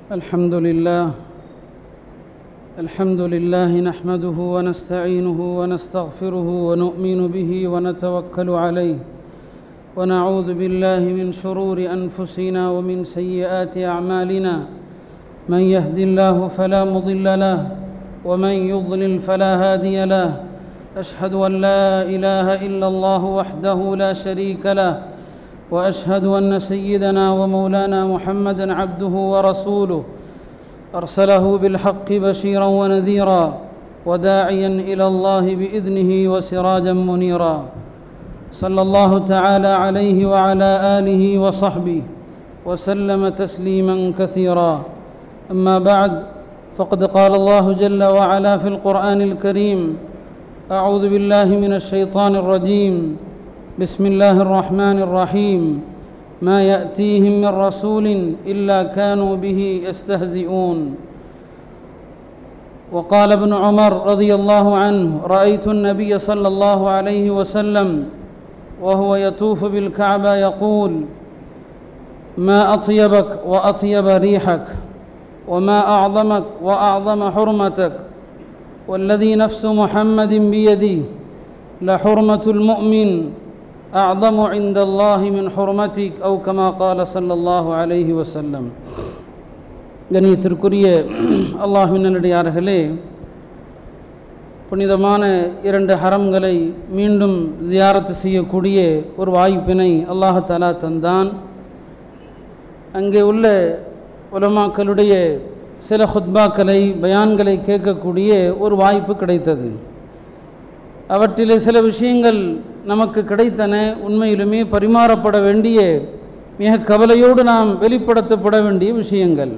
الحمد لله الحمد لله نحمده ونستعينه ونستغفره ونؤمن به ونتوكل عليه ونعوذ بالله من شرور انفسنا ومن سيئات اعمالنا من يهد الله فلا مضل له ومن يضلل فلا هادي له اشهد ان لا اله الا الله وحده لا شريك له واشهد ان سيدنا ومولانا محمدا عبده ورسوله ارسله بالحق بشيرا ونذيرا وداعيا الى الله باذنه وسراجا منيرا صلى الله تعالى عليه وعلى اله وصحبه وسلم تسليما كثيرا اما بعد فقد قال الله جل وعلا في القران الكريم اعوذ بالله من الشيطان الرجيم بسم الله الرحمن الرحيم ما ياتيهم من رسول الا كانوا به يستهزئون وقال ابن عمر رضي الله عنه رايت النبي صلى الله عليه وسلم وهو يطوف بالكعبه يقول ما اطيبك واطيب ريحك وما اعظمك واعظم حرمتك والذي نفس محمد بيدي لحرمه المؤمن أعظم عند الله من حرمتك أو كما قال صلى الله عليه وسلم கணியத்திற்குரிய அல்லாஹின் நல்லடியார்களே புனிதமான இரண்டு ஹரம்களை மீண்டும் ஜியாரத்து செய்யக்கூடிய ஒரு வாய்ப்பினை அல்லாஹாலா தந்தான் அங்கே உள்ள உலமாக்களுடைய சில ஹுத்பாக்களை பயான்களை கேட்கக்கூடிய ஒரு வாய்ப்பு கிடைத்தது அவற்றிலே சில விஷயங்கள் நமக்கு கிடைத்தன உண்மையிலுமே பரிமாறப்பட வேண்டிய மிக கவலையோடு நாம் வெளிப்படுத்தப்பட வேண்டிய விஷயங்கள்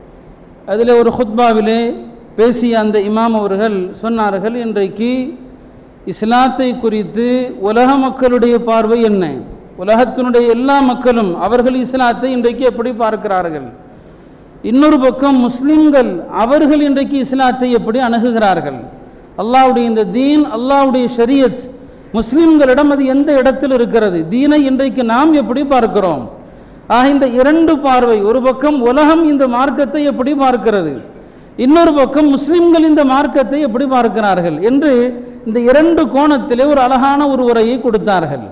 அதில் ஒரு ஹுத்பாவிலே பேசிய அந்த இமாம் அவர்கள் சொன்னார்கள் இன்றைக்கு இஸ்லாத்தை குறித்து உலக மக்களுடைய பார்வை என்ன உலகத்தினுடைய எல்லா மக்களும் அவர்கள் இஸ்லாத்தை இன்றைக்கு எப்படி பார்க்கிறார்கள் இன்னொரு பக்கம் முஸ்லிம்கள் அவர்கள் இன்றைக்கு இஸ்லாத்தை எப்படி அணுகுகிறார்கள் அல்லாவுடைய இந்த தீன் அல்லாவுடைய ஷரியத் முஸ்லிம்களிடம் அது எந்த இடத்தில் இருக்கிறது தீனை இன்றைக்கு நாம் எப்படி பார்க்கிறோம் ஆக இந்த இரண்டு பார்வை ஒரு பக்கம் உலகம் இந்த மார்க்கத்தை எப்படி பார்க்கிறது இன்னொரு பக்கம் முஸ்லிம்கள் இந்த மார்க்கத்தை எப்படி பார்க்கிறார்கள் என்று இந்த இரண்டு கோணத்திலே ஒரு அழகான ஒரு உரையை கொடுத்தார்கள்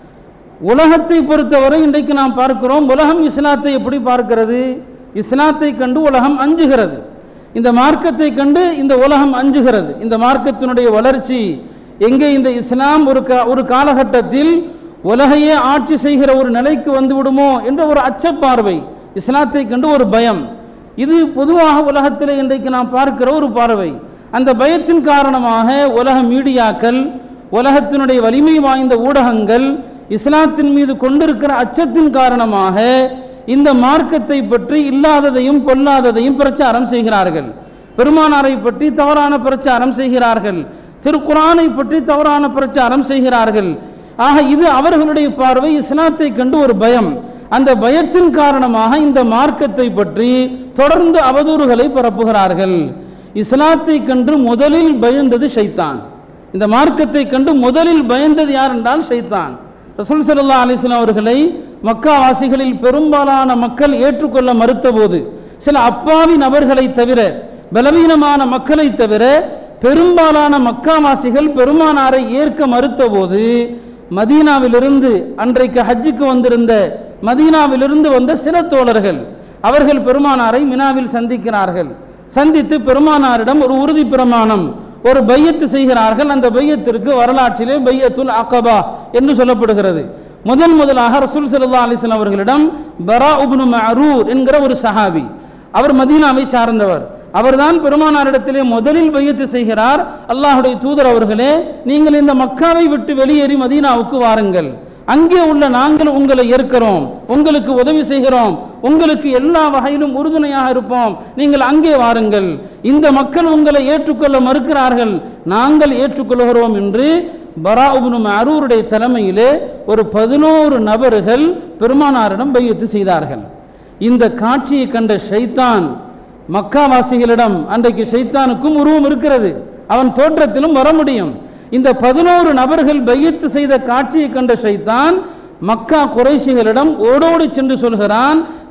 உலகத்தை பொறுத்தவரை இன்றைக்கு நாம் பார்க்கிறோம் உலகம் இஸ்லாத்தை எப்படி பார்க்கிறது இஸ்லாத்தை கண்டு உலகம் அஞ்சுகிறது இந்த மார்க்கத்தை கண்டு இந்த உலகம் அஞ்சுகிறது இந்த மார்க்கத்தினுடைய வளர்ச்சி எங்கே இந்த இஸ்லாம் ஒரு ஒரு காலகட்டத்தில் உலகையே ஆட்சி செய்கிற ஒரு நிலைக்கு வந்து விடுமோ என்ற ஒரு அச்சப்பார்வை இஸ்லாத்தை கண்டு ஒரு பயம் இது பொதுவாக உலகத்தில் இன்றைக்கு நாம் பார்க்கிற ஒரு பார்வை அந்த பயத்தின் காரணமாக உலக மீடியாக்கள் உலகத்தினுடைய வலிமை வாய்ந்த ஊடகங்கள் இஸ்லாத்தின் மீது கொண்டிருக்கிற அச்சத்தின் காரணமாக இந்த மார்க்கத்தை பற்றி இல்லாததையும் கொல்லாததையும் பிரச்சாரம் செய்கிறார்கள் பெருமானாரை பற்றி தவறான பிரச்சாரம் செய்கிறார்கள் திருக்குறானை பற்றி தவறான பிரச்சாரம் செய்கிறார்கள் ஆக இது அவர்களுடைய பார்வை இஸ்லாத்தை கண்டு ஒரு பயம் அந்த பயத்தின் காரணமாக இந்த மார்க்கத்தை பற்றி தொடர்ந்து அவதூறுகளை பரப்புகிறார்கள் இஸ்லாத்தை கண்டு முதலில் பயந்தது ஷைத்தான் இந்த மார்க்கத்தை கண்டு முதலில் பயந்தது யார் என்றால் ஷைத்தான் ரசூல் சல்லா அலிஸ்லாம் அவர்களை மக்காவாசிகளில் பெரும்பாலான மக்கள் ஏற்றுக்கொள்ள மறுத்த போது சில அப்பாவி நபர்களை தவிர பலவீனமான மக்களை தவிர பெரும்பாலான மக்காவாசிகள் பெருமானாரை ஏற்க மறுத்த போது மதீனாவிலிருந்து அன்றைக்கு ஹஜ்ஜுக்கு வந்திருந்த மதீனாவிலிருந்து வந்த சில தோழர்கள் அவர்கள் பெருமானாரை மினாவில் சந்திக்கிறார்கள் சந்தித்து பெருமானாரிடம் ஒரு உறுதி பிரமாணம் ஒரு பையத்து செய்கிறார்கள் அந்த பையத்திற்கு வரலாற்றிலே பையத்துல் அகபா என்று சொல்லப்படுகிறது முதல் முதலாக ரசூல் சல்லா அலிஸ்லாம் அவர்களிடம் பரா உப்னு மரூர் என்கிற ஒரு சஹாபி அவர் மதீனாவை சார்ந்தவர் அவர்தான் பெருமானாரிடத்திலே முதலில் பையத்து செய்கிறார் அல்லாஹுடைய தூதர் அவர்களே நீங்கள் இந்த மக்காவை விட்டு வெளியேறி மதீனாவுக்கு வாருங்கள் அங்கே உள்ள நாங்கள் உங்களை ஏற்கிறோம் உங்களுக்கு உதவி செய்கிறோம் உங்களுக்கு எல்லா வகையிலும் உறுதுணையாக இருப்போம் நீங்கள் அங்கே வாருங்கள் இந்த மக்கள் உங்களை ஏற்றுக்கொள்ள மறுக்கிறார்கள் நாங்கள் ஏற்றுக்கொள்கிறோம் என்று பராவுபுனு அரூருடைய தலைமையிலே ஒரு பதினோரு நபர்கள் பெருமானாரிடம் பையத்து செய்தார்கள் இந்த காட்சியை கண்ட ஷைத்தான் மக்காவாசிகளிடம் அன்றைக்கு ஷைத்தானுக்கும் உருவம் இருக்கிறது அவன் தோற்றத்திலும் வர முடியும் இந்த பதினோரு நபர்கள் பையத்து செய்த காட்சியை கண்ட ஷைத்தான் மக்கா குறைசிகளிடம் ஓடோடி சென்று சொல்கிறான்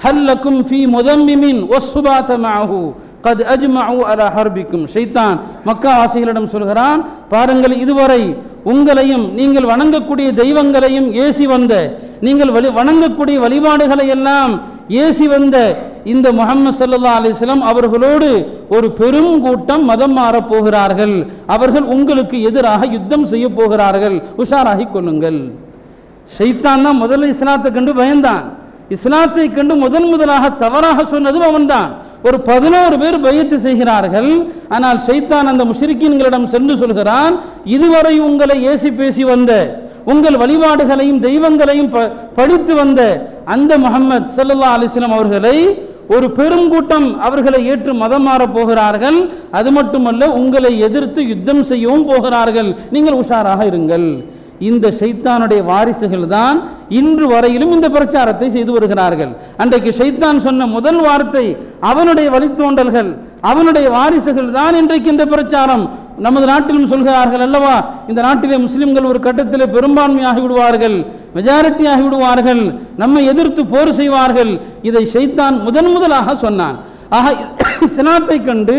ஹல்லக்கும் ஃபீ முதம்மிமின் ஒஸ்ஸுபாத மஅஹு கத் அஜ்மஉ அலா ஹர்பிக்கும் ஷைத்தான் மக்கா வாசிகளிடம் சொல்கிறான் பாருங்கள் இதுவரை உங்களையும் நீங்கள் வணங்கக்கூடிய தெய்வங்களையும் ஏசி வந்த நீங்கள் வழி வணங்கக்கூடிய வழிபாடுகளை எல்லாம் ஏசி வந்த இந்த முகமது சல்லா அலிஸ்லாம் அவர்களோடு ஒரு பெரும் கூட்டம் மதம் மாறப் போகிறார்கள் அவர்கள் உங்களுக்கு எதிராக யுத்தம் செய்ய போகிறார்கள் உஷாராகிக் கொள்ளுங்கள் ஷைத்தான் தான் முதல்ல இஸ்லாத்தை கண்டு பயந்தான் இஸ்லாத்தை கண்டு முதன் முதலாக தவறாக சொன்னதும் அவன்தான் ஒரு பதினோரு பேர் பயத்து செய்கிறார்கள் ஆனால் ஷைத்தான் அந்த முஷ்ரிக்கீன்களிடம் சென்று சொல்கிறான் இதுவரை உங்களை ஏசி பேசி வந்த உங்கள் வழிபாடுகளையும் தெய்வங்களையும் ப- படித்து வந்த அந்த முகமது சல்லல்லா அலிஸ்லாம் அவர்களை ஒரு பெரும் கூட்டம் அவர்களை ஏற்று மதம் மாறப் போகிறார்கள் அது மட்டுமல்ல உங்களை எதிர்த்து யுத்தம் செய்யவும் போகிறார்கள் நீங்கள் உஷாராக இருங்கள் இந்த ஷைத்தானுடைய வாரிசுகள் தான் இன்று வரையிலும் இந்த பிரச்சாரத்தை செய்து வருகிறார்கள் அன்றைக்கு ஷைத்தான் சொன்ன முதல் வார்த்தை அவனுடைய வழித்தோன்றல்கள் அவனுடைய வாரிசுகள் தான் இன்றைக்கு இந்த பிரச்சாரம் நமது நாட்டிலும் சொல்கிறார்கள் அல்லவா இந்த நாட்டிலே முஸ்லிம்கள் ஒரு கட்டத்திலே பெரும்பான்மையாகி விடுவார்கள் மெஜாரிட்டி ஆகி விடுவார்கள் நம்மை எதிர்த்து போர் செய்வார்கள் இதை ஷைத்தான் முதன் முதலாக சொன்னான் ஆக இஸ்லாத்தை கண்டு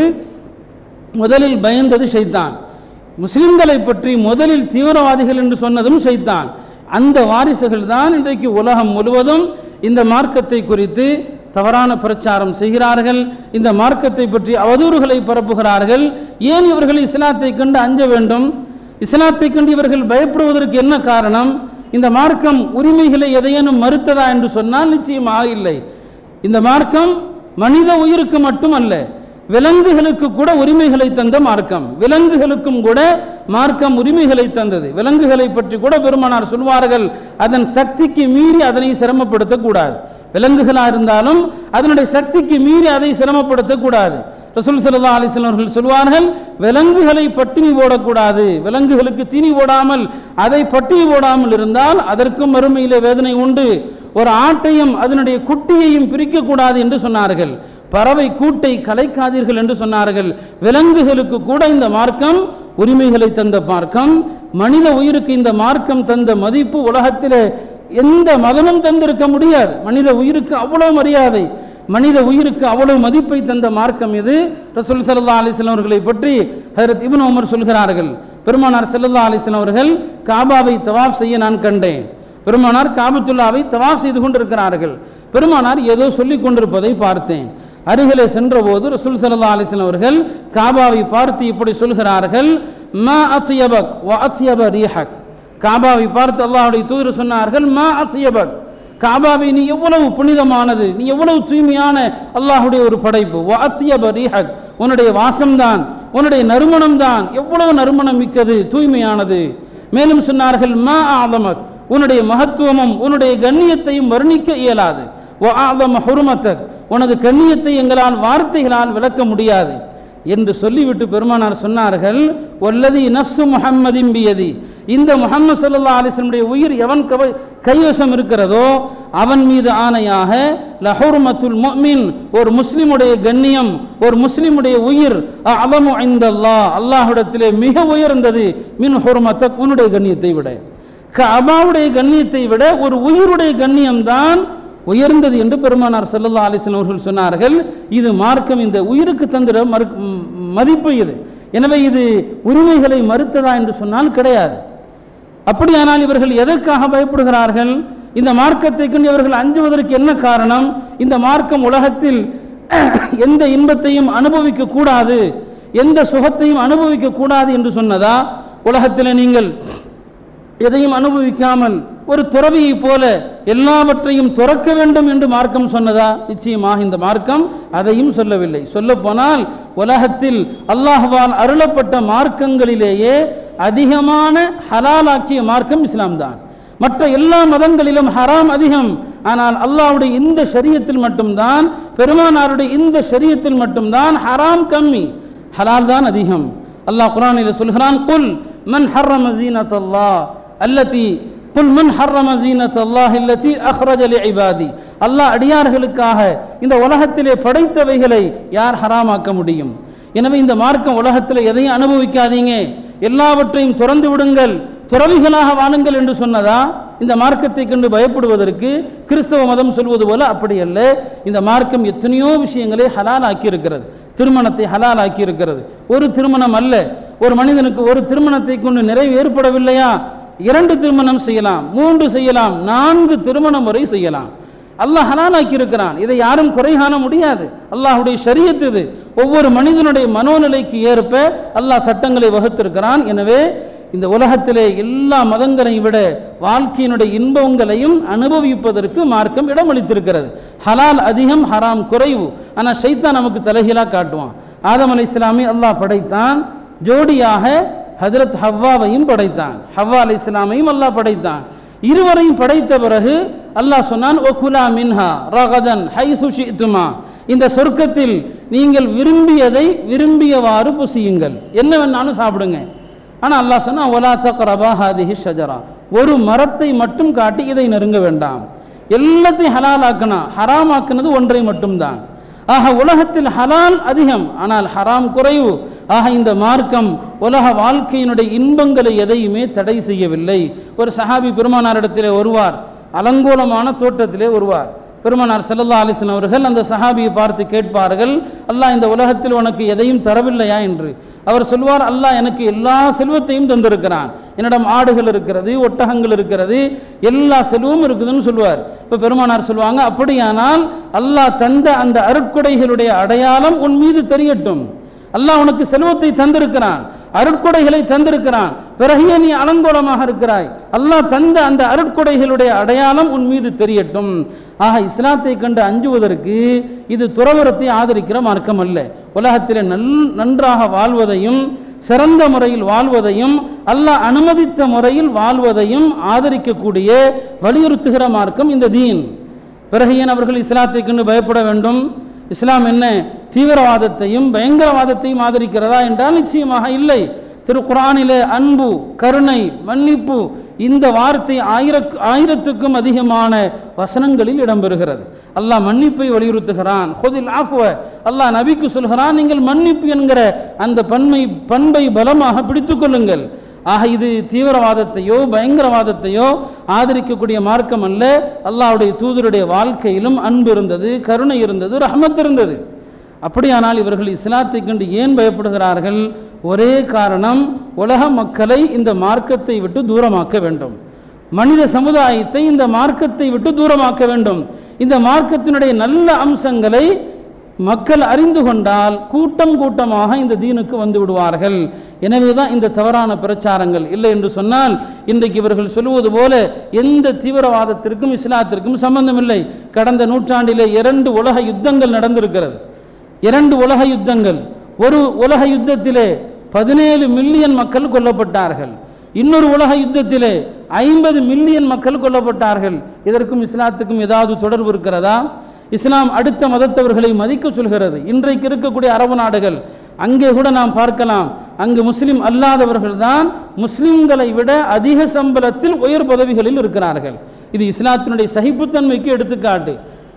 முதலில் பயந்தது ஷைத்தான் முஸ்லிம்களை பற்றி முதலில் தீவிரவாதிகள் என்று சொன்னதும் ஷைத்தான் அந்த வாரிசுகள் தான் இன்றைக்கு உலகம் முழுவதும் இந்த மார்க்கத்தை குறித்து தவறான பிரச்சாரம் செய்கிறார்கள் இந்த மார்க்கத்தை பற்றி அவதூறுகளை பரப்புகிறார்கள் ஏன் இவர்கள் இஸ்லாத்தை கண்டு அஞ்ச வேண்டும் இஸ்லாத்தை கண்டு இவர்கள் பயப்படுவதற்கு என்ன காரணம் இந்த மார்க்கம் உரிமைகளை எதையேனும் மறுத்ததா என்று சொன்னால் நிச்சயமாக இல்லை இந்த மார்க்கம் மனித உயிருக்கு மட்டுமல்ல விலங்குகளுக்கு கூட உரிமைகளை தந்த மார்க்கம் விலங்குகளுக்கும் கூட மார்க்கம் உரிமைகளை தந்தது விலங்குகளை பற்றி கூட பெருமானார் சொல்வார்கள் அதன் சக்திக்கு மீறி அதனை சிரமப்படுத்தக்கூடாது விலங்குகளாக இருந்தாலும் அதனுடைய சக்திக்கு மீறி அதை சிரமப்படுத்தக்கூடாது ரசூல் சல்லா அலிஸ்லாம் அவர்கள் சொல்வார்கள் விலங்குகளை பட்டினி போடக்கூடாது விலங்குகளுக்கு தீனி போடாமல் அதை பட்டினி போடாமல் இருந்தால் அதற்கும் மறுமையிலே வேதனை உண்டு ஒரு ஆட்டையும் அதனுடைய குட்டியையும் பிரிக்கக்கூடாது என்று சொன்னார்கள் பறவை கூட்டை கலைக்காதீர்கள் என்று சொன்னார்கள் விலங்குகளுக்கு கூட இந்த மார்க்கம் உரிமைகளை தந்த மார்க்கம் மனித உயிருக்கு இந்த மார்க்கம் தந்த மதிப்பு உலகத்திலே எந்த மதமும் தந்திருக்க முடியாது மனித உயிருக்கு அவ்வளவு மரியாதை மனித உயிருக்கு அவ்வளவு மதிப்பை தந்த மார்க்கம் இது ரசூல் சல்லா அலிஸ்லாம் அவர்களை பற்றி ஹரத் இப்னு உமர் சொல்கிறார்கள் பெருமானார் சல்லல்லா அலிஸ்லாம் அவர்கள் காபாவை தவாப் செய்ய நான் கண்டேன் பெருமானார் காபத்துல்லாவை தவாப் செய்து கொண்டிருக்கிறார்கள் பெருமானார் ஏதோ சொல்லிக் கொண்டிருப்பதை பார்த்தேன் அருகிலே சென்றபோது ரசூல் சல்லா அலிஸ்லாம் அவர்கள் காபாவை பார்த்து இப்படி சொல்கிறார்கள் மா அத்யபக் வ அத்யப ரீஹக் காபாவை பார்த்து அல்லாஹ்வுடைய தூதர் சொன்னார்கள் மா அத்யபக் காபாவை நீ எவ்வளவு புனிதமானது நீ எவ்வளவு தூய்மையான அல்லாஹ்வுடைய ஒரு படைப்பு வ அத்யப ரீஹக் உன்னுடைய வாசம்தான் உன்னுடைய நறுமணம் தான் எவ்வளவு நறுமணம் மிக்கது தூய்மையானது மேலும் சொன்னார்கள் மா ஆதமக் உன்னுடைய மகத்துவமும் உன்னுடைய கண்ணியத்தையும் வர்ணிக்க இயலாது வ ஆதம ஹுருமத்தக் உனது கண்ணியத்தை எங்களால் வார்த்தைகளால் விளக்க முடியாது என்று சொல்லிவிட்டு பெருமானார் சொன்னார்கள் ஒல்லதி நஃப்சு முஹம்மதின் பியதி இந்த முஹம்மது ஸல்லல்லாஹு அலைஹி வஸல்லுடைய உயிர் எவன் கவ- கைவசம் இருக்கிறதோ அவன் மீது ஆணையாக லஹுர்மத்துல் முஃமின் ஒரு முஸ்லிமுடைய கண்ணியம் ஒரு முஸ்லிமுடைய உயிர் அவமு இந்தல்லாஹ் அல்லாஹ்விடத்திலே மிக உயர்ந்தது மின் ஹுர்மத்தக் உன்னுடைய கண்ணியத்தை விட கபாவுடைய கண்ணியத்தை விட ஒரு உயிருடைய கண்ணியம்தான் உயர்ந்தது என்று பெருமானார் ஸல்லல்லாஹு அலைஹி வஸல்லம் அவர்கள் சொன்னார்கள் இது மார்க்கம் இந்த உயிருக்கு தந்திர மறு- ம், மதிப்பு இது எனவே இது உரிமைகளை மறுத்ததா என்று சொன்னால் கிடையாது அப்படியானால் இவர்கள் எதற்காக பயப்படுகிறார்கள் இந்த மார்க்கத்தை கொண்டு இவர்கள் அஞ்சுவதற்கு என்ன காரணம் இந்த மார்க்கம் உலகத்தில் எந்த இன்பத்தையும் அனுபவிக்க கூடாது எந்த சுகத்தையும் அனுபவிக்க கூடாது என்று சொன்னதா உலகத்தில் நீங்கள் எதையும் அனுபவிக்காமல் ஒரு துறவியை போல எல்லாவற்றையும் துறக்க வேண்டும் என்று மார்க்கம் சொன்னதா நிச்சயமாக இந்த மார்க்கம் அதையும் சொல்லவில்லை சொல்ல போனால் உலகத்தில் அல்லாஹ்வால் அருளப்பட்ட மார்க்கங்களிலேயே அதிகமான ஹலாலாக்கிய மார்க்கம் இஸ்லாம் தான் மற்ற எல்லா மதங்களிலும் ஹராம் அதிகம் ஆனால் அல்லாஹ்வுடைய இந்த ஷரியத்தில் மட்டும்தான் பெருமானாருடைய இந்த ஷரியத்தில் மட்டும்தான் ஹராம் கம்மி ஹலால் தான் அதிகம் அல்லாஹ் குர்ஆனில் சொல்கிறான் குல் மன் ஹர்ரம ஜீனத்தல்லாஹ் அல்லதி குல் மன் ஹர்ரம ஜீனத்தல்லாஹ் அல்லதி அக்ரஜ லிஇபாதி அல்லாஹ் அடியார்களுக்காக இந்த உலகத்திலே படைத்தவைகளை யார் ஹராமாக்க முடியும் எனவே இந்த மார்க்கம் உலகத்தில் எதையும் அனுபவிக்காதீங்க எல்லாவற்றையும் துறந்து விடுங்கள் துறவிகளாக வாழுங்கள் என்று சொன்னதா இந்த மார்க்கத்தை கண்டு பயப்படுவதற்கு கிறிஸ்தவ மதம் சொல்வது போல அப்படி அல்ல இந்த மார்க்கம் எத்தனையோ விஷயங்களை ஹலால் ஆக்கி இருக்கிறது திருமணத்தை ஹலால் ஆக்கி இருக்கிறது ஒரு திருமணம் அல்ல ஒரு மனிதனுக்கு ஒரு திருமணத்தை கொண்டு நிறைவு ஏற்படவில்லையா இரண்டு திருமணம் செய்யலாம் மூன்று செய்யலாம் நான்கு திருமணம் வரை செய்யலாம் அல்லாஹ் ஹலாலாக்கி இருக்கிறான் இதை யாரும் குறை காண முடியாது அல்லாஹ்வுடைய ஷரியத் இது ஒவ்வொரு மனிதனுடைய மனோநிலைக்கு ஏற்ப அல்லாஹ் சட்டங்களை வகுத்திருக்கிறான் எனவே இந்த உலகத்திலே எல்லா மதங்களையும் விட வாழ்க்கையினுடைய இன்பங்களையும் அனுபவிப்பதற்கு மார்க்கம் இடமளித்திருக்கிறது ஹலால் அதிகம் ஹராம் குறைவு ஆனால் ஷைத்தான் நமக்கு தலைகீழா காட்டுவான் ஆதம் அலை இஸ்லாமி அல்லாஹ் படைத்தான் ஜோடியாக ஹஜரத் ஹவ்வாவையும் படைத்தான் ஹவ்வா அலை இஸ்லாமையும் அல்லாஹ் படைத்தான் இருவரையும் படைத்த பிறகு அல்லாஹ் சொன்னான் ஒகுலா மின்ஹா ரகதன் ஹைசு ஷித்துமா இந்த சொர்க்கத்தில் நீங்கள் விரும்பியதை விரும்பியவாறு புசியுங்கள் என்ன வேணாலும் சாப்பிடுங்க ஆனா அல்லாஹ் சொன்னா ஒலா தக்ரபா ஹாதிஹி ஷஜரா ஒரு மரத்தை மட்டும் காட்டி இதை நெருங்க வேண்டாம் எல்லாத்தையும் ஹலால் ஆக்கினா ஹராம் ஆக்குனது ஒன்றை மட்டும்தான் ஆக உலகத்தில் ஹலால் அதிகம் ஆனால் ஹராம் குறைவு ஆக இந்த மார்க்கம் உலக வாழ்க்கையினுடைய இன்பங்களை எதையுமே தடை செய்யவில்லை ஒரு சஹாபி பெருமானாரிடத்திலே வருவார் அலங்கோலமான தோட்டத்திலே வருவார் பெருமானார் ஸல்லல்லாஹு அலைஹி வஸல்லம் அவர்கள் அந்த சஹாபியை பார்த்து கேட்பார்கள் அல்லாஹ் இந்த உலகத்தில் உனக்கு எதையும் தரவில்லையா என்று அவர் சொல்வார் அல்லாஹ் எனக்கு எல்லா செல்வத்தையும் தந்திருக்கிறான் என்னிடம் ஆடுகள் இருக்கிறது ஒட்டகங்கள் இருக்கிறது எல்லா செல்வமும் இருக்குதுன்னு சொல்லுவார் இப்ப பெருமானார் சொல்லுவாங்க அப்படியானால் அல்லாஹ் தந்த அந்த அருட்கொடைகளுடைய அடையாளம் உன் மீது தெரியட்டும் அல்லாஹ் உனக்கு செல்வத்தை தந்திருக்கிறான் அருட்கொடைகளை தந்திருக்கிறான் பிறகு ஏன் நீ அலங்கோலமாக இருக்கிறாய் அல்லாஹ் தந்த அந்த அருட்கொடைகளுடைய அடையாளம் உன் மீது தெரியட்டும் ஆக இஸ்லாத்தை கண்டு அஞ்சுவதற்கு இது துறவரத்தை ஆதரிக்கிற மார்க்கம் அல்ல உலகத்தில் நல் நன்றாக வாழ்வதையும் சிறந்த முறையில் வாழ்வதையும் அல்லாஹ் அனுமதித்த முறையில் வாழ்வதையும் ஆதரிக்கக்கூடிய வலியுறுத்துகிற மார்க்கம் இந்த தீன் பிறகு ஏன் அவர்கள் இஸ்லாத்தை கண்டு பயப்பட வேண்டும் இஸ்லாம் என்ன தீவிரவாதத்தையும் பயங்கரவாதத்தையும் ஆதரிக்கிறதா என்றால் நிச்சயமாக இல்லை திரு குரானிலே அன்பு கருணை மன்னிப்பு இந்த வார்த்தை ஆயிர ஆயிரத்துக்கும் அதிகமான வசனங்களில் இடம்பெறுகிறது அல்லாஹ் மன்னிப்பை வலியுறுத்துகிறான் ஹொதில் ஆஃப்வ அல்லாஹ் நபிக்கு சொல்கிறான் நீங்கள் மன்னிப்பு என்கிற அந்த பன்மை பண்பை பலமாக பிடித்துக் கொள்ளுங்கள் ஆக இது தீவிரவாதத்தையோ பயங்கரவாதத்தையோ ஆதரிக்கக்கூடிய மார்க்கம் அல்ல அல்லாஹ்வுடைய தூதருடைய வாழ்க்கையிலும் அன்பு இருந்தது கருணை இருந்தது ரஹமத் இருந்தது அப்படியானால் இவர்கள் இஸ்லாத்தை கண்டு ஏன் பயப்படுகிறார்கள் ஒரே காரணம் உலக மக்களை இந்த மார்க்கத்தை விட்டு தூரமாக்க வேண்டும் மனித சமுதாயத்தை இந்த மார்க்கத்தை விட்டு தூரமாக்க வேண்டும் இந்த மார்க்கத்தினுடைய நல்ல அம்சங்களை மக்கள் அறிந்து கொண்டால் கூட்டம் கூட்டமாக இந்த தீனுக்கு வந்து விடுவார்கள் எனவேதான் இந்த தவறான பிரச்சாரங்கள் இல்லை என்று சொன்னால் இன்றைக்கு இவர்கள் சொல்லுவது போல எந்த தீவிரவாதத்திற்கும் இஸ்லாத்திற்கும் சம்பந்தம் இல்லை கடந்த நூற்றாண்டிலே இரண்டு உலக யுத்தங்கள் நடந்திருக்கிறது இரண்டு உலக யுத்தங்கள் ஒரு உலக யுத்தத்திலே பதினேழு மில்லியன் மக்கள் கொல்லப்பட்டார்கள் இன்னொரு உலக யுத்தத்திலே ஐம்பது மில்லியன் மக்கள் கொல்லப்பட்டார்கள் இதற்கும் இஸ்லாத்துக்கும் ஏதாவது தொடர்பு இருக்கிறதா இஸ்லாம் அடுத்த மதத்தவர்களை மதிக்க சொல்கிறது இன்றைக்கு இருக்கக்கூடிய அரபு நாடுகள் அங்கே கூட நாம் பார்க்கலாம் அங்கு முஸ்லிம் அல்லாதவர்கள் தான் முஸ்லிம்களை விட அதிக சம்பளத்தில் உயர் பதவிகளில் இருக்கிறார்கள் இது இஸ்லாத்தினுடைய சகிப்புத்தன்மைக்கு எடுத்துக்காட்டு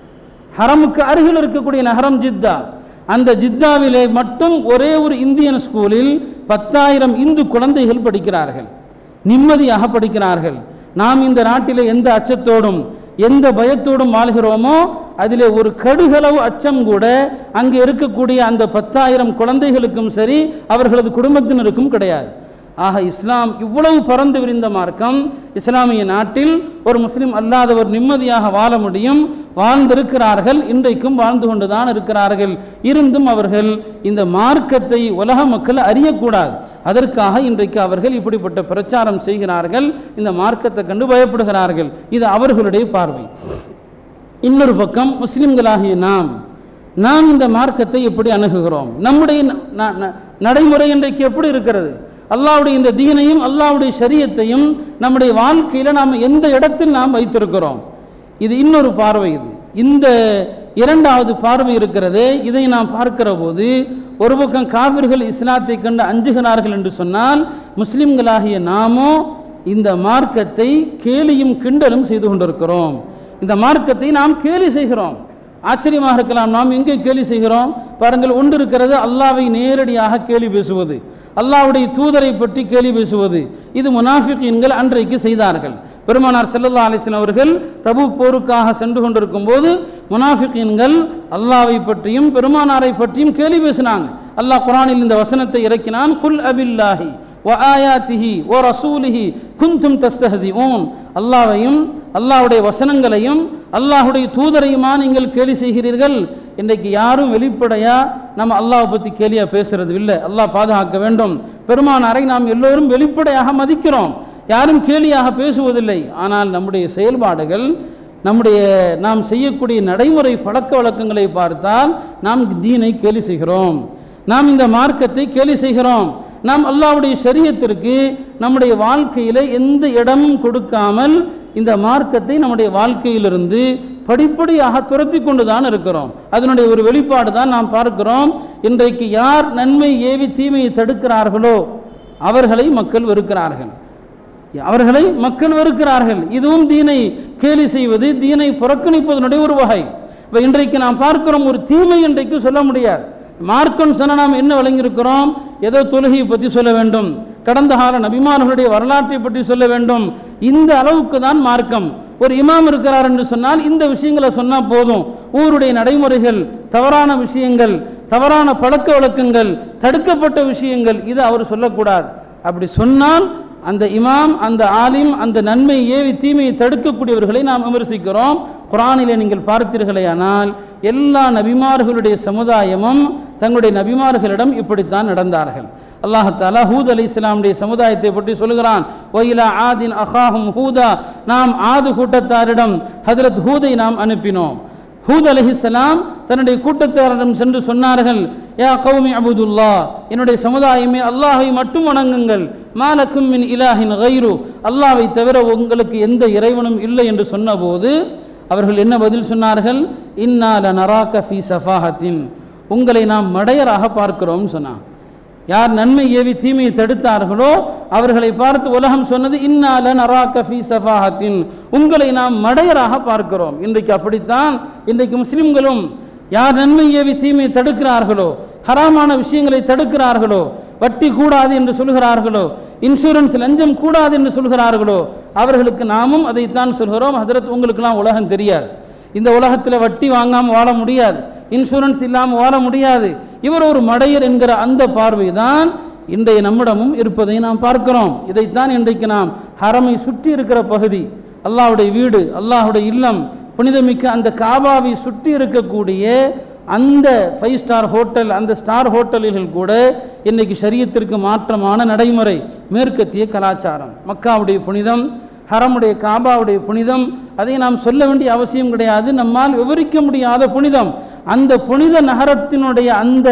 ஹரமுக்கு அருகில் இருக்கக்கூடிய நகரம் ஜித்தா அந்த ஜித்தாவிலே மட்டும் ஒரே ஒரு இந்தியன் ஸ்கூலில் பத்தாயிரம் இந்து குழந்தைகள் படிக்கிறார்கள் நிம்மதியாக படிக்கிறார்கள் நாம் இந்த நாட்டிலே எந்த அச்சத்தோடும் எந்த பயத்தோடும் வாழ்கிறோமோ அதிலே ஒரு கடுகளவு அச்சம் கூட அங்கே இருக்கக்கூடிய அந்த பத்தாயிரம் குழந்தைகளுக்கும் சரி அவர்களது குடும்பத்தினருக்கும் கிடையாது ஆக இஸ்லாம் இவ்வளவு பறந்து விரிந்த மார்க்கம் இஸ்லாமிய நாட்டில் ஒரு முஸ்லிம் அல்லாதவர் நிம்மதியாக வாழ முடியும் வாழ்ந்திருக்கிறார்கள் இன்றைக்கும் வாழ்ந்து கொண்டுதான் இருக்கிறார்கள் இருந்தும் அவர்கள் இந்த மார்க்கத்தை உலக மக்கள் அறியக்கூடாது அதற்காக இன்றைக்கு அவர்கள் இப்படிப்பட்ட பிரச்சாரம் செய்கிறார்கள் இந்த மார்க்கத்தை கண்டு பயப்படுகிறார்கள் இது அவர்களுடைய பார்வை இன்னொரு பக்கம் முஸ்லிம்களாகிய நாம் நாம் இந்த மார்க்கத்தை எப்படி அணுகுகிறோம் நம்முடைய ந- ந- ந- நடைமுறை இன்றைக்கு எப்படி இருக்கிறது அல்லாஹ்வுடைய இந்த தீனையும் அல்லாஹ்வுடைய ஷரியத்தையும் நம்முடைய வாழ்க்கையில நாம் எந்த இடத்தில் நாம் வைத்திருக்கிறோம் இது இன்னொரு பார்வை இது இந்த இரண்டாவது பார்வை இருக்கிறது இதை நாம் பார்க்கிற போது ஒரு பக்கம் காவிர்கள் இஸ்லாத்தை கண்டு அஞ்சுகிறார்கள் என்று சொன்னால் முஸ்லிம்களாகிய நாமோ இந்த மார்க்கத்தை கேலியும் கிண்டலும் செய்து கொண்டிருக்கிறோம் இந்த மார்க்கத்தை நாம் கேலி செய்கிறோம் ஆச்சரியமாக இருக்கலாம் நாம் எங்கே கேலி செய்கிறோம் பாருங்கள் ஒன்று இருக்கிறது அல்லாவை நேரடியாக கேலி பேசுவது அல்லாஹ்வுடைய தூதரை பற்றி கேலி பேசுவது இது முனாஃபிகீன்கள் அன்றைக்கு செய்தார்கள் பெருமானார் செல்லல்லா அலிஸ்லாம் அவர்கள் தபு போருக்காக சென்று கொண்டிருக்கும் போது முனாஃபிகீன்கள் அல்லாவை பற்றியும் பெருமானாரை பற்றியும் கேலி பேசினாங்க அல்லாஹ் குரானில் இந்த வசனத்தை இறக்கினான் குல் அபில்லாஹி வ ஆயாத்திஹி ஓ ரசூலிஹி குந்தும் தஸ்தஹசிஊன் அல்லாவையும் அல்லாஹ்வுடைய வசனங்களையும் அல்லாஹ்வுடைய தூதரையுமா நீங்கள் கேலி செய்கிறீர்கள் இன்றைக்கு யாரும் வெளிப்படையா நம்ம அல்லாஹ் பத்தி கேலியா பேசுறது இல்லை அல்லாஹ் பாதுகாக்க வேண்டும் பெருமானாரை நாம் எல்லோரும் வெளிப்படையாக மதிக்கிறோம் யாரும் கேலியாக பேசுவதில்லை ஆனால் நம்முடைய செயல்பாடுகள் நம்முடைய நாம் செய்யக்கூடிய நடைமுறை பழக்க வழக்கங்களை பார்த்தால் நாம் தீனை கேலி செய்கிறோம் நாம் இந்த மார்க்கத்தை கேலி செய்கிறோம் நாம் அல்லாஹ்வுடைய ஷரியத்திற்கு நம்முடைய வாழ்க்கையில எந்த இடமும் கொடுக்காமல் இந்த மார்க்கத்தை நம்முடைய வாழ்க்கையிலிருந்து படிப்படியாக துரத்தி கொண்டு தான் இருக்கிறோம் அதனுடைய ஒரு வெளிப்பாடு தான் நாம் பார்க்கிறோம் இன்றைக்கு யார் நன்மை ஏவி தீமையை தடுக்கிறார்களோ அவர்களை மக்கள் வெறுக்கிறார்கள் அவர்களை மக்கள் வெறுக்கிறார்கள் இதுவும் தீனை கேலி செய்வது தீனை புறக்கணிப்பதனுடைய ஒரு வகை இப்போ இன்றைக்கு நாம் பார்க்கிறோம் ஒரு தீமை இன்றைக்கு சொல்ல முடியாது மார்க்கம் சொன்ன நாம் என்ன விளங்கியிருக்கிறோம் ஏதோ தொழுகையை பற்றி சொல்ல வேண்டும் கடந்த கால நபிமார்களுடைய வரலாற்றை பற்றி சொல்ல வேண்டும் இந்த அளவுக்கு தான் மார்க்கம் ஒரு இமாம் இருக்கிறார் என்று சொன்னால் இந்த விஷயங்களை சொன்னா போதும் ஊருடைய நடைமுறைகள் தவறான விஷயங்கள் தவறான பழக்க வழக்கங்கள் தடுக்கப்பட்ட விஷயங்கள் இது அவர் சொல்லக்கூடாது அப்படி சொன்னால் அந்த இமாம் அந்த ஆலிம் அந்த நன்மை ஏவி தீமையை தடுக்கக்கூடியவர்களை நாம் விமர்சிக்கிறோம் குரானிலே நீங்கள் பார்த்தீர்களேயானால் எல்லா நபிமார்களுடைய சமுதாயமும் தங்களுடைய நபிமார்களிடம் இப்படித்தான் நடந்தார்கள் அல்லாஹாலா ஹூத் அலி இஸ்லாமுடைய சமுதாயத்தை பற்றி சொல்கிறான் ஒயிலா ஆதின் அஹாஹும் ஹூதா நாம் ஆது கூட்டத்தாரிடம் ஹதரத் ஹூதை நாம் அனுப்பினோம் ஹூத் அலிஹிஸ்லாம் தன்னுடைய கூட்டத்தாரிடம் சென்று சொன்னார்கள் யா கௌமி அபுதுல்லா என்னுடைய சமுதாயமே அல்லாஹை மட்டும் வணங்குங்கள் மாலக்கும் மின் இலாஹின் கைரு அல்லாவை தவிர உங்களுக்கு எந்த இறைவனும் இல்லை என்று சொன்னபோது அவர்கள் என்ன பதில் சொன்னார்கள் இன்னால நராக்க ஃபி சஃபாஹத்தின் உங்களை நாம் மடையராக பார்க்கிறோம் சொன்னான் யார் நன்மை ஏவி தீமையை தடுத்தார்களோ அவர்களை பார்த்து உலகம் சொன்னது இன்னால நராக்க ஃபி சஃபாஹத்தின் உங்களை நாம் மடையராக பார்க்கிறோம் இன்றைக்கு அப்படித்தான் இன்றைக்கு முஸ்லிம்களும் யார் நன்மை ஏவி தீமையை தடுக்கிறார்களோ ஹராமான விஷயங்களை தடுக்கிறார்களோ வட்டி கூடாது என்று சொல்கிறார்களோ இன்சூரன்ஸ் லஞ்சம் கூடாது என்று சொல்கிறார்களோ அவர்களுக்கு நாமும் அதைத்தான் சொல்கிறோம் ஹதரத் உங்களுக்கெல்லாம் உலகம் தெரியாது இந்த உலகத்தில் வட்டி வாங்காமல் வாழ முடியாது இன்சூரன்ஸ் இல்லாமல் வாழ முடியாது இவர் ஒரு மடையர் என்கிற அந்த பார்வை தான் இன்றைய நம்மிடமும் இருப்பதை நாம் பார்க்கிறோம் இதைத்தான் இன்றைக்கு நாம் ஹரமை சுற்றி இருக்கிற பகுதி அல்லாஹ்வுடைய வீடு அல்லாஹ்வுடைய இல்லம் புனிதமிக்க அந்த காபாவை சுற்றி இருக்கக்கூடிய அந்த ஃபைவ் ஸ்டார் ஹோட்டல் அந்த ஸ்டார் ஹோட்டல்கள் கூட இன்னைக்கு சரியத்திற்கு மாற்றமான நடைமுறை மேற்கத்திய கலாச்சாரம் மக்காவுடைய புனிதம் ஹரமுடைய காபாவுடைய புனிதம் அதை நாம் சொல்ல வேண்டிய அவசியம் கிடையாது நம்மால் விவரிக்க முடியாத புனிதம் அந்த புனித நகரத்தினுடைய அந்த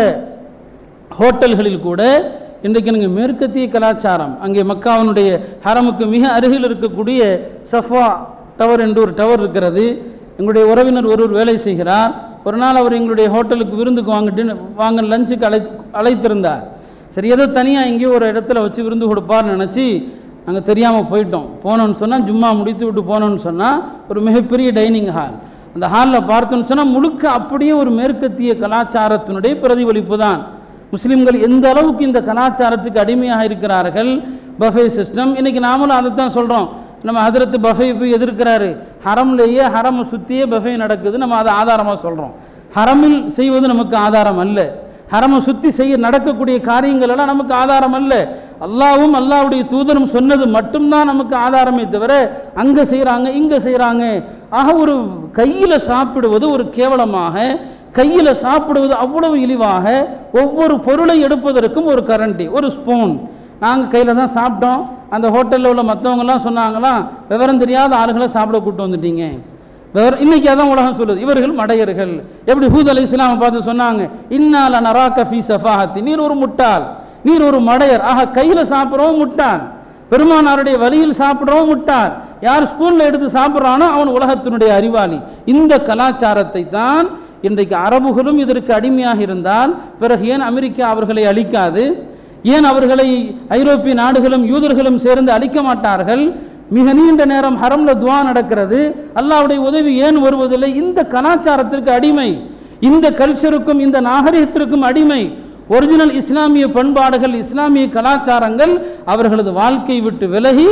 ஹோட்டல்களில் கூட இன்றைக்கு நீங்கள் மேற்கத்திய கலாச்சாரம் அங்கே மக்காவினுடைய ஹரமுக்கு மிக அருகில் இருக்கக்கூடிய சஃபா டவர் என்று ஒரு டவர் இருக்கிறது எங்களுடைய உறவினர் ஒருவர் வேலை செய்கிறார் ஒரு நாள் அவர் எங்களுடைய ஹோட்டலுக்கு விருந்துக்கு வாங்க டின்னர் வாங்க லஞ்சுக்கு அழை அழைத்திருந்தார் சரி ஏதோ தனியாக எங்கேயோ ஒரு இடத்துல வச்சு விருந்து கொடுப்பார்னு நினச்சி நாங்கள் தெரியாமல் போயிட்டோம் போனோம்னு சொன்னால் ஜும்மா முடித்து விட்டு போனோம்னு சொன்னால் ஒரு மிகப்பெரிய டைனிங் ஹால் அந்த ஹாலில் பார்த்தோம்னு சொன்னால் முழுக்க அப்படியே ஒரு மேற்கத்திய கலாச்சாரத்தினுடைய பிரதிபலிப்பு தான் முஸ்லிம்கள் எந்த அளவுக்கு இந்த கலாச்சாரத்துக்கு அடிமையாக இருக்கிறார்கள் பஃபே சிஸ்டம் இன்னைக்கு நாமளும் அதை தான் சொல்கிறோம் நம்ம ஹதரத்து பஃபை போய் எதிர்க்கிறாரு ஹரம்லேயே ஹரம் சுற்றியே பஃபை நடக்குது நம்ம அதை ஆதாரமாக சொல்கிறோம் ஹரமில் செய்வது நமக்கு ஆதாரம் அல்ல ஹரமை சுற்றி செய்ய நடக்கக்கூடிய காரியங்கள் எல்லாம் நமக்கு ஆதாரம் அல்ல அல்லாவும் அல்லாவுடைய தூதரும் சொன்னது மட்டும்தான் நமக்கு ஆதாரமே தவிர அங்கே செய்கிறாங்க இங்கே செய்கிறாங்க ஆக ஒரு கையில் சாப்பிடுவது ஒரு கேவலமாக கையில் சாப்பிடுவது அவ்வளவு இழிவாக ஒவ்வொரு பொருளை எடுப்பதற்கும் ஒரு கரண்டி ஒரு ஸ்பூன் நாங்கள் கையில் தான் சாப்பிட்டோம் அந்த ஹோட்டலில் உள்ள மற்றவங்கலாம் சொன்னாங்களாம் விவரம் தெரியாத ஆளுகளை சாப்பிட கூட்டு வந்துட்டீங்க விவரம் இன்னைக்கு அதான் உலகம் சொல்லுது இவர்கள் மடையர்கள் எப்படி ஹூத் அலி இஸ்லாமை பார்த்து சொன்னாங்க இன்னால நராக்க ஃபி சஃபாஹத்தி நீர் ஒரு முட்டாள் நீர் ஒரு மடையர் ஆக கையில் சாப்பிட்றவும் முட்டாள் பெருமானாருடைய வழியில் சாப்பிட்றவும் முட்டாள் யார் ஸ்பூன்ல எடுத்து சாப்பிட்றானோ அவன் உலகத்தினுடைய அறிவாளி இந்த கலாச்சாரத்தை தான் இன்றைக்கு அரபுகளும் இதற்கு அடிமையாக இருந்தால் பிறகு ஏன் அமெரிக்கா அவர்களை அழிக்காது ஏன் அவர்களை ஐரோப்பிய நாடுகளும் யூதர்களும் சேர்ந்து அழிக்க மாட்டார்கள் மிக நீண்ட நேரம் ஹரம்ல துவா நடக்கிறது அல்லாவுடைய உதவி ஏன் வருவதில்லை இந்த கலாச்சாரத்திற்கு அடிமை இந்த கல்ச்சருக்கும் இந்த நாகரிகத்திற்கும் அடிமை ஒரிஜினல் இஸ்லாமிய பண்பாடுகள் இஸ்லாமிய கலாச்சாரங்கள் அவர்களது வாழ்க்கை விட்டு விலகி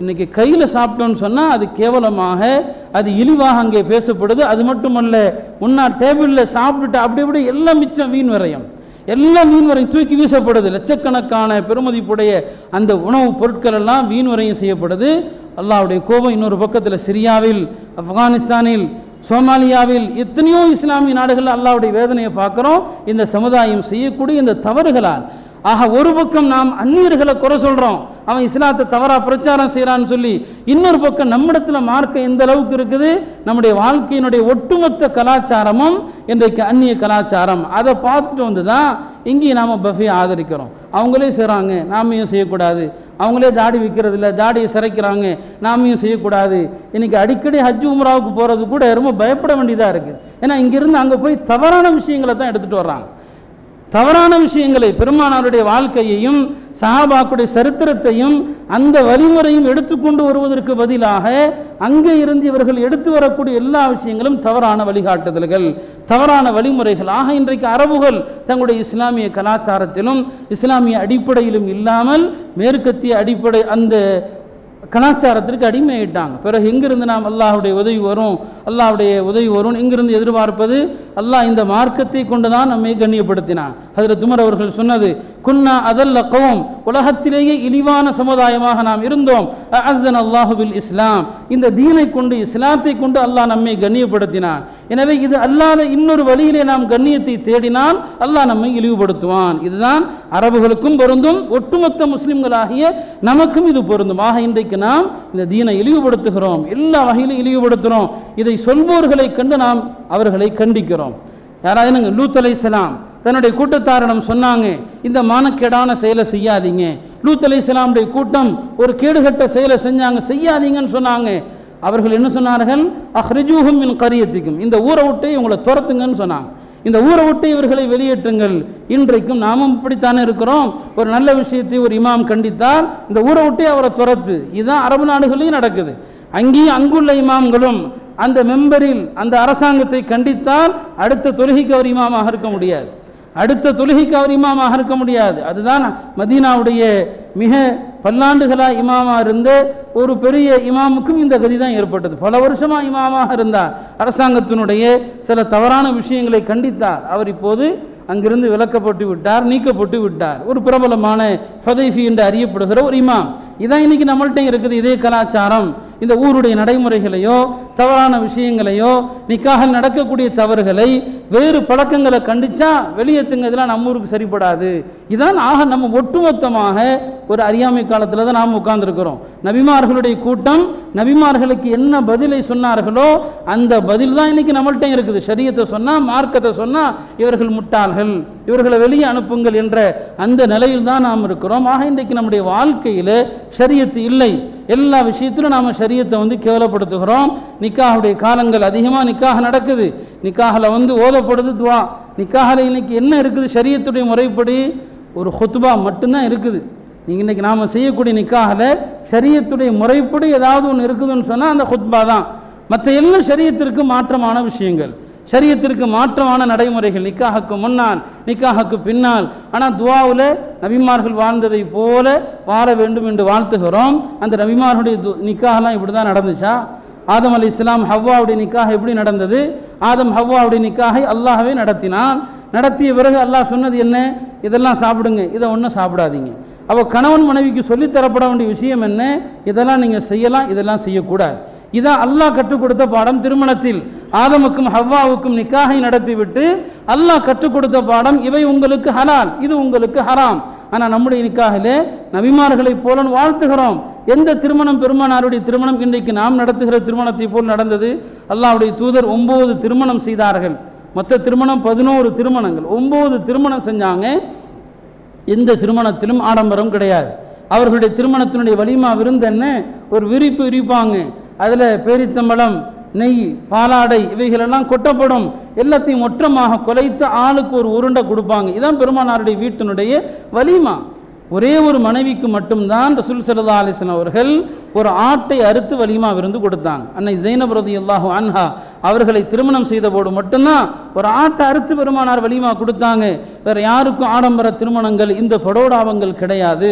இன்னைக்கு கையில் சாப்பிட்டோன்னு சொன்னால் அது கேவலமாக அது இழிவாக அங்கே பேசப்படுது அது மட்டுமல்ல முன்னா டேபிளில் சாப்பிட்டுட்டு அப்படி இப்படி எல்லாம் மிச்சம் வீண் விரயம் எல்லாம் வீண் வரையும் தூக்கி வீசப்படுது லட்சக்கணக்கான பெருமதிப்புடைய அந்த உணவுப் பொருட்கள் எல்லாம் வீண் வரையும் செய்யப்படுது அல்லாஹ்வுடைய கோபம் இன்னொரு பக்கத்தில் சிரியாவில் ஆப்கானிஸ்தானில் சோமாலியாவில் எத்தனையோ இஸ்லாமிய நாடுகளில் அல்லாஹ்வுடைய வேதனையை பார்க்குறோம் இந்த சமுதாயம் செய்யக்கூடிய இந்த தவறுகளால் ஆக ஒரு பக்கம் நாம் அந்நியர்களை குறை சொல்றோம் அவன் இஸ்லாத்தை தவறா பிரச்சாரம் செய்யறான்னு சொல்லி இன்னொரு பக்கம் நம்மிடத்துல மார்க்க எந்த அளவுக்கு இருக்குது நம்முடைய வாழ்க்கையினுடைய ஒட்டுமொத்த கலாச்சாரமும் இன்றைக்கு அந்நிய கலாச்சாரம் அதை பார்த்துட்டு வந்து தான் இங்கேயும் நாம பஃபே ஆதரிக்கிறோம் அவங்களே செய்கிறாங்க நாமையும் செய்யக்கூடாது அவங்களே தாடி விற்கிறது இல்லை தாடியை சிறைக்கிறாங்க நாமையும் செய்யக்கூடாது இன்னைக்கு அடிக்கடி ஹஜ் உம்ராவுக்கு போகிறது கூட ரொம்ப பயப்பட வேண்டியதாக இருக்குது ஏன்னா இங்கிருந்து அங்கே போய் தவறான விஷயங்களை தான் எடுத்துகிட்டு வர்றாங்க தவறான விஷயங்களை பெருமானாருடைய வாழ்க்கையையும் சஹாபாக்குடைய சரித்திரத்தையும் அந்த வழிமுறையும் எடுத்துக்கொண்டு வருவதற்கு பதிலாக அங்கே இருந்து இவர்கள் எடுத்து வரக்கூடிய எல்லா விஷயங்களும் தவறான வழிகாட்டுதல்கள் தவறான வழிமுறைகள் ஆக இன்றைக்கு அரபுகள் தங்களுடைய இஸ்லாமிய கலாச்சாரத்திலும் இஸ்லாமிய அடிப்படையிலும் இல்லாமல் மேற்கத்திய அடிப்படை அந்த கலாச்சாரத்திற்கு அடிமையிட்டாங்க பிறகு எங்கிருந்து நாம் அல்லாஹ்வுடைய உதவி வரும் அல்லாஹ்வுடைய உதவி வரும் எங்கிருந்து எதிர்பார்ப்பது அல்லாஹ் இந்த மார்க்கத்தை கொண்டுதான் நம்மை கண்ணியப்படுத்தினான் அதில் துமர் அவர்கள் சொன்னது குன்னா அதல்ல கௌம் உலகத்திலேயே இழிவான சமுதாயமாக நாம் இருந்தோம் அஸ்ஸன் அல்லாஹுவில் இஸ்லாம் இந்த தீனை கொண்டு இஸ்லாத்தை கொண்டு அல்லாஹ் நம்மை கண்ணியப்படுத்தினான் எனவே இது அல்லாத இன்னொரு வழியிலே நாம் கண்ணியத்தை தேடினால் அல்லாஹ் நம்மை இழிவுபடுத்துவான் இதுதான் அரபுகளுக்கும் பொருந்தும் ஒட்டுமொத்த முஸ்லிம்களாகிய நமக்கும் இது பொருந்தும் ஆக இன்றைக்கு நாம் இந்த தீனை இழிவுபடுத்துகிறோம் எல்லா வகையிலும் இழிவுபடுத்துகிறோம் இதை சொல்பவர்களை கண்டு நாம் அவர்களை கண்டிக்கிறோம் யாராவது லூத் அலைஹிஸ்ஸலாம் தன்னுடைய கூட்டத்தாரிடம் சொன்னாங்க இந்த மானக்கேடான செயலை செய்யாதீங்க லூத் அலைஹிஸ்ஸலாமுடைய கூட்டம் ஒரு கேடுகட்ட செயலை செஞ்சாங்க செய்யாதீங்கன்னு சொன்னாங்க அவர்கள் என்ன சொன்னார்கள் அஹ்ரிஜூஹும் மின் கரியத்திக்கும் இந்த ஊரை விட்டு இவங்களை துரத்துங்கன்னு சொன்னாங்க இந்த ஊரை விட்டு இவர்களை வெளியேற்றுங்கள் இன்றைக்கும் நாமும் இப்படித்தானே இருக்கிறோம் ஒரு நல்ல விஷயத்தை ஒரு இமாம் கண்டித்தால் இந்த ஊரை விட்டே அவரை துரத்து இதுதான் அரபு நாடுகளையும் நடக்குது அங்கேயும் அங்குள்ள இமாம்களும் அந்த மெம்பரில் அந்த அரசாங்கத்தை கண்டித்தால் அடுத்த தொழுகைக்கு அவர் இமாமாக இருக்க முடியாது அடுத்த தொழுகைக்கு அவர் இமாமாக இருக்க முடியாது அதுதான் மதீனாவுடைய மிக பல்லாண்டுகளா இமாமா இருந்த ஒரு பெரிய இமாமுக்கும் இந்த கதி தான் ஏற்பட்டது பல வருஷமா இமாமாக இருந்தார் அரசாங்கத்தினுடைய சில தவறான விஷயங்களை கண்டித்தார் அவர் இப்போது அங்கிருந்து விலக்கப்பட்டு விட்டார் நீக்கப்பட்டு விட்டார் ஒரு பிரபலமான ஃபதைஃபி என்று அறியப்படுகிற ஒரு இமாம் இதான் இன்னைக்கு நம்மள்ட்ட இருக்குது இதே கலாச்சாரம் இந்த ஊருடைய நடைமுறைகளையோ தவறான விஷயங்களையோ நிக்காக நடக்கக்கூடிய தவறுகளை வேறு பழக்கங்களை கண்டிச்சா வெளியேத்துங்க இதெல்லாம் நம்ம ஊருக்கு சரிப்படாது இதான் ஆக நம்ம ஒட்டுமொத்தமாக ஒரு அறியாமை காலத்தில் தான் நாம் உட்கார்ந்துருக்கிறோம் நபிமார்களுடைய கூட்டம் நபிமார்களுக்கு என்ன பதிலை சொன்னார்களோ அந்த பதில் தான் இன்னைக்கு நம்மள்ட்ட இருக்குது சரியத்தை சொன்னா மார்க்கத்தை சொன்னா இவர்கள் முட்டாள்கள் இவர்களை வெளியே அனுப்புங்கள் என்ற அந்த நிலையில் தான் நாம் இருக்கிறோம் ஆக இன்றைக்கு நம்முடைய வாழ்க்கையில் ஷரியத்து இல்லை எல்லா விஷயத்திலும் நாம் ஷரியத்தை வந்து கேவலப்படுத்துகிறோம் நிக்காஹுடைய காலங்கள் அதிகமாக நிக்காக நடக்குது நிக்காகில் வந்து ஓதப்படுது துவா நிக்காகில் இன்னைக்கு என்ன இருக்குது ஷரியத்துடைய முறைப்படி ஒரு ஹொத்துபா மட்டும்தான் இருக்குது நீங்கள் இன்னைக்கு நாம் செய்யக்கூடிய நிக்காகில் ஷரியத்துடைய முறைப்படி ஏதாவது ஒன்று இருக்குதுன்னு சொன்னால் அந்த ஹுத்பா தான் மற்ற எல்லாம் ஷரியத்திற்கு மாற்றமான விஷயங்கள் ஷரியத்திற்கு மாற்றமான நடைமுறைகள் நிக்காஹுக்கு முன்னால் நிக்காஹுக்கு பின்னால் ஆனால் துவாவில் நபிமார்கள் வாழ்ந்ததை போல வாழ வேண்டும் என்று வாழ்த்துகிறோம் அந்த நபிமார்களுடைய து- நிக்காஹெல்லாம் இப்படி தான் நடந்துச்சா ஆதம் அலி இஸ்லாம் ஹவ்வாவுடைய நிக்காக எப்படி நடந்தது ஆதம் ஹவ்வாவுடைய நிக்காகை அல்லாஹ்வே நடத்தினான் நடத்திய பிறகு அல்லாஹ் சொன்னது என்ன இதெல்லாம் சாப்பிடுங்க இதை ஒன்றும் சாப்பிடாதீங்க அப்போ கணவன் மனைவிக்கு சொல்லித் தரப்பட வேண்டிய விஷயம் என்ன இதெல்லாம் நீங்கள் செய்யலாம் இதெல்லாம் செய்யக்கூடாது இதான் அல்லாஹ் கற்றுக் கொடுத்த பாடம் திருமணத்தில் ஆதமுக்கும் ஹவ்வாவுக்கும் நிக்காகை நடத்திவிட்டு அல்லாஹ் கற்றுக் கொடுத்த பாடம் இவை உங்களுக்கு ஹலால் இது உங்களுக்கு ஹராம் ஆனா நம்முடைய நிக்காகிலே நபிமார்களைப் போல வாழ்த்துகிறோம் எந்த திருமணம் பெருமானாருடைய திருமணம் இன்றைக்கு நாம் நடத்துகிற திருமணத்தை போல் நடந்தது அல்லாஹ்வுடைய தூதர் ஒன்பது திருமணம் செய்தார்கள் மொத்த திருமணம் பதினோரு திருமணங்கள் ஒன்பது திருமணம் செஞ்சாங்க எந்த திருமணத்திலும் ஆடம்பரம் கிடையாது அவர்களுடைய திருமணத்தினுடைய வலிமா விருந்து என்ன ஒரு விரிப்பு விரிப்பாங்க அதில் பேரித்தம்பழம் நெய் பாலாடை இவைகளெல்லாம் கொட்டப்படும் எல்லாத்தையும் ஒற்றமாக குலைத்து ஆளுக்கு ஒரு உருண்டை கொடுப்பாங்க இதான் பெருமானாருடைய வீட்டினுடைய வலிமா ஒரே ஒரு மனைவிக்கு மட்டும்தான் ரசூல் சல்லா அலிஸ்லாம் அவர்கள் ஒரு ஆட்டை அறுத்து வலிமா விருந்து கொடுத்தாங்க அன்னை ஜெயினப் ரதி அல்லாஹு அன்ஹா அவர்களை திருமணம் செய்த போது மட்டும்தான் ஒரு ஆட்டை அறுத்து பெருமானார் வலிமா கொடுத்தாங்க வேற யாருக்கும் ஆடம்பர திருமணங்கள் இந்த படோடாபங்கள் கிடையாது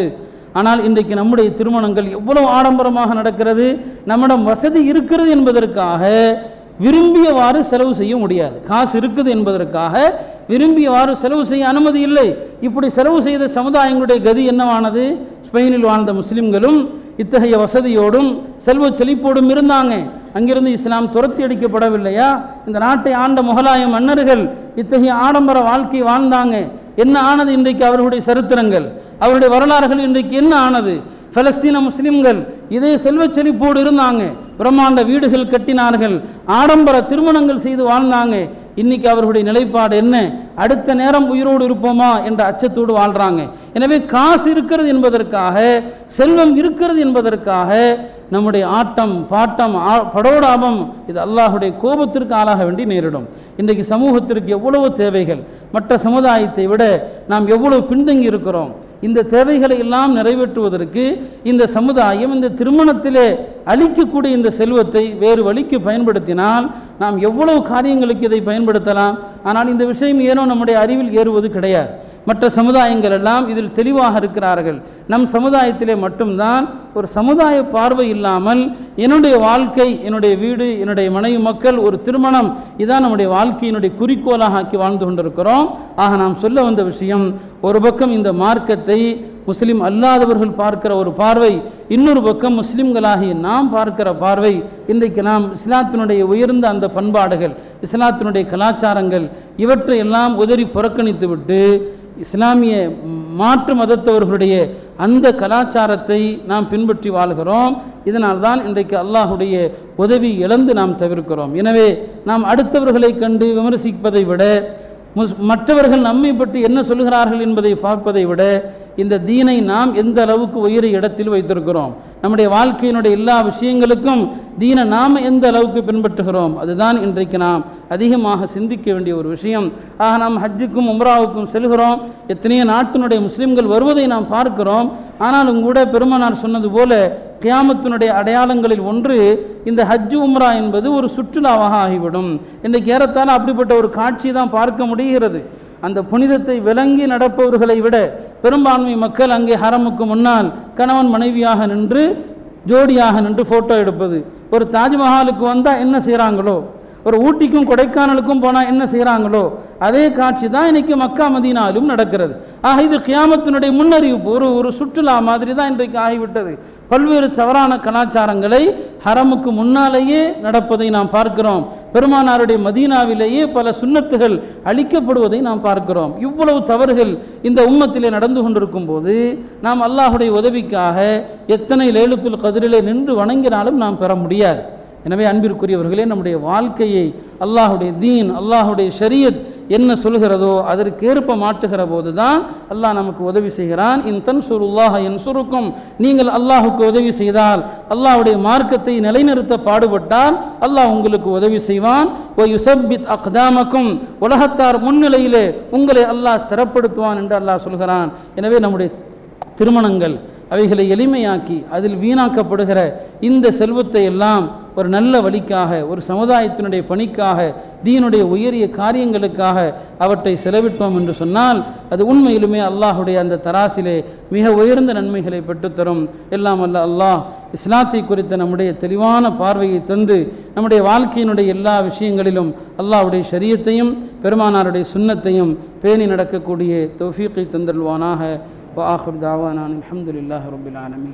ஆனால் இன்றைக்கு நம்முடைய திருமணங்கள் எவ்வளவு ஆடம்பரமாக நடக்கிறது நம்மிடம் வசதி இருக்கிறது என்பதற்காக விரும்பியவாறு செலவு செய்ய முடியாது காசு இருக்குது என்பதற்காக விரும்பியவாறு செலவு செய்ய அனுமதி இல்லை இப்படி செலவு செய்த சமுதாயங்களுடைய கதி என்னவானது ஸ்பெயினில் வாழ்ந்த முஸ்லிம்களும் இத்தகைய வசதியோடும் செல்வ செழிப்போடும் இருந்தாங்க அங்கிருந்து இஸ்லாம் துரத்தி அடிக்கப்படவில்லையா இந்த நாட்டை ஆண்ட முகலாய மன்னர்கள் இத்தகைய ஆடம்பர வாழ்க்கை வாழ்ந்தாங்க என்ன ஆனது இன்றைக்கு அவர்களுடைய சரித்திரங்கள் அவருடைய வரலாறுகள் இன்றைக்கு என்ன ஆனது பலஸ்தீன முஸ்லிம்கள் இதே செல்வ செழிப்போடு இருந்தாங்க பிரம்மாண்ட வீடுகள் கட்டினார்கள் ஆடம்பர திருமணங்கள் செய்து வாழ்ந்தாங்க இன்னைக்கு அவர்களுடைய நிலைப்பாடு என்ன அடுத்த நேரம் உயிரோடு இருப்போமா என்ற அச்சத்தோடு வாழ்றாங்க எனவே காசு இருக்கிறது என்பதற்காக செல்வம் இருக்கிறது என்பதற்காக நம்முடைய ஆட்டம் பாட்டம் ஆ- படோடாபம் இது அல்லாஹுடைய கோபத்திற்கு ஆளாக வேண்டி நேரிடும் இன்றைக்கு சமூகத்திற்கு எவ்வளவு தேவைகள் மற்ற சமுதாயத்தை விட நாம் எவ்வளவு பின்தங்கி இருக்கிறோம் இந்த தேவைகளை எல்லாம் நிறைவேற்றுவதற்கு இந்த சமுதாயம் இந்த திருமணத்திலே அளிக்கக்கூடிய இந்த செல்வத்தை வேறு வழிக்கு பயன்படுத்தினால் நாம் எவ்வளவு காரியங்களுக்கு இதை பயன்படுத்தலாம் ஆனால் இந்த விஷயம் ஏனோ நம்முடைய அறிவில் ஏறுவது கிடையாது மற்ற சமுதாயங்கள் எல்லாம் இதில் தெளிவாக இருக்கிறார்கள் நம் சமுதாயத்திலே மட்டும்தான் ஒரு சமுதாய பார்வை இல்லாமல் என்னுடைய வாழ்க்கை என்னுடைய வீடு என்னுடைய மனைவி மக்கள் ஒரு திருமணம் இதான் நம்முடைய வாழ்க்கையினுடைய குறிக்கோளாக ஆக்கி வாழ்ந்து கொண்டிருக்கிறோம் ஆக நாம் சொல்ல வந்த விஷயம் ஒரு பக்கம் இந்த மார்க்கத்தை முஸ்லிம் அல்லாதவர்கள் பார்க்கிற ஒரு பார்வை இன்னொரு பக்கம் முஸ்லிம்களாகிய நாம் பார்க்கிற பார்வை இன்றைக்கு நாம் இஸ்லாத்தினுடைய உயர்ந்த அந்த பண்பாடுகள் இஸ்லாத்தினுடைய கலாச்சாரங்கள் இவற்றை எல்லாம் உதறி புறக்கணித்து விட்டு இஸ்லாமிய மாற்று மதத்தவர்களுடைய அந்த கலாச்சாரத்தை நாம் பின்பற்றி வாழ்கிறோம் இதனால்தான் இன்றைக்கு அல்லாஹுடைய உதவி இழந்து நாம் தவிர்க்கிறோம் எனவே நாம் அடுத்தவர்களை கண்டு விமர்சிப்பதை விட முஸ் மற்றவர்கள் நம்மை பற்றி என்ன சொல்கிறார்கள் என்பதை பார்ப்பதை விட இந்த தீனை நாம் எந்த அளவுக்கு உயரிய இடத்தில் வைத்திருக்கிறோம் நம்முடைய வாழ்க்கையினுடைய எல்லா விஷயங்களுக்கும் தீனை நாம் எந்த அளவுக்கு பின்பற்றுகிறோம் அதுதான் இன்றைக்கு நாம் அதிகமாக சிந்திக்க வேண்டிய ஒரு விஷயம் ஆக நாம் ஹஜ்ஜுக்கும் உம்ராவுக்கும் செல்கிறோம் எத்தனையோ நாட்டினுடைய முஸ்லிம்கள் வருவதை நாம் பார்க்கிறோம் ஆனாலும் கூட பெருமானார் சொன்னது போல கியாமத்தினுடைய அடையாளங்களில் ஒன்று இந்த ஹஜ் உம்ரா என்பது ஒரு சுற்றுலாவாக ஆகிவிடும் இன்றைக்கு ஏறத்தாழ அப்படிப்பட்ட ஒரு காட்சி தான் பார்க்க முடிகிறது அந்த புனிதத்தை விளங்கி நடப்பவர்களை விட பெரும்பான்மை மக்கள் அங்கே ஹரமுக்கு முன்னால் கணவன் மனைவியாக நின்று ஜோடியாக நின்று போட்டோ எடுப்பது ஒரு தாஜ்மஹாலுக்கு வந்தால் என்ன செய்கிறாங்களோ ஒரு ஊட்டிக்கும் கொடைக்கானலுக்கும் போனால் என்ன செய்கிறாங்களோ அதே காட்சி தான் இன்னைக்கு மக்கா மதீனாலும் நடக்கிறது ஆக இது கியாமத்தினுடைய முன்னறிவிப்பு ஒரு ஒரு சுற்றுலா மாதிரி தான் இன்றைக்கு ஆகிவிட்டது பல்வேறு தவறான கலாச்சாரங்களை ஹரமுக்கு முன்னாலேயே நடப்பதை நாம் பார்க்கிறோம் பெருமானாருடைய மதீனாவிலேயே பல சுன்னத்துகள் அளிக்கப்படுவதை நாம் பார்க்கிறோம் இவ்வளவு தவறுகள் இந்த உம்மத்திலே நடந்து கொண்டிருக்கும் போது நாம் அல்லாஹுடைய உதவிக்காக எத்தனை லேலுத்துல் கதிரிலே நின்று வணங்கினாலும் நாம் பெற முடியாது எனவே அன்பிற்குரியவர்களே நம்முடைய வாழ்க்கையை அல்லாஹுடைய தீன் அல்லாஹுடைய ஷரியத் என்ன சொல்கிறதோ அதற்கேற்ப மாட்டுகிற போது தான் அல்லாஹ் நமக்கு உதவி செய்கிறான் இன் தன்சுருல்லாஹ என் சுருக்கும் நீங்கள் அல்லாஹுக்கு உதவி செய்தால் அல்லாஹ்வுடைய மார்க்கத்தை நிலைநிறுத்த பாடுபட்டால் அல்லாஹ் உங்களுக்கு உதவி செய்வான் ஓ யுசப்பித் அக்தாமக்கும் உலகத்தார் முன்னிலையிலே உங்களை அல்லாஹ் ஸ்திரப்படுத்துவான் என்று அல்லாஹ் சொல்கிறான் எனவே நம்முடைய திருமணங்கள் அவைகளை எளிமையாக்கி அதில் வீணாக்கப்படுகிற இந்த செல்வத்தை எல்லாம் ஒரு நல்ல வழிக்காக ஒரு சமுதாயத்தினுடைய பணிக்காக தீனுடைய உயரிய காரியங்களுக்காக அவற்றை செலவிட்டோம் என்று சொன்னால் அது உண்மையிலுமே அல்லாஹுடைய அந்த தராசிலே மிக உயர்ந்த நன்மைகளை பெற்றுத்தரும் எல்லாம் அல்ல அல்லாஹ் இஸ்லாத்தை குறித்த நம்முடைய தெளிவான பார்வையை தந்து நம்முடைய வாழ்க்கையினுடைய எல்லா விஷயங்களிலும் அல்லாஹ்வுடைய ஷரியத்தையும் பெருமானாருடைய சுன்னத்தையும் பேணி நடக்கக்கூடிய தௌஃபீக்கை தந்தல்வானாக وآخر دعوانا أن الحمد لله رب العالمين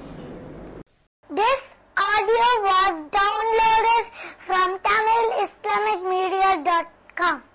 This audio was downloaded from TamilIslamicMedia.com.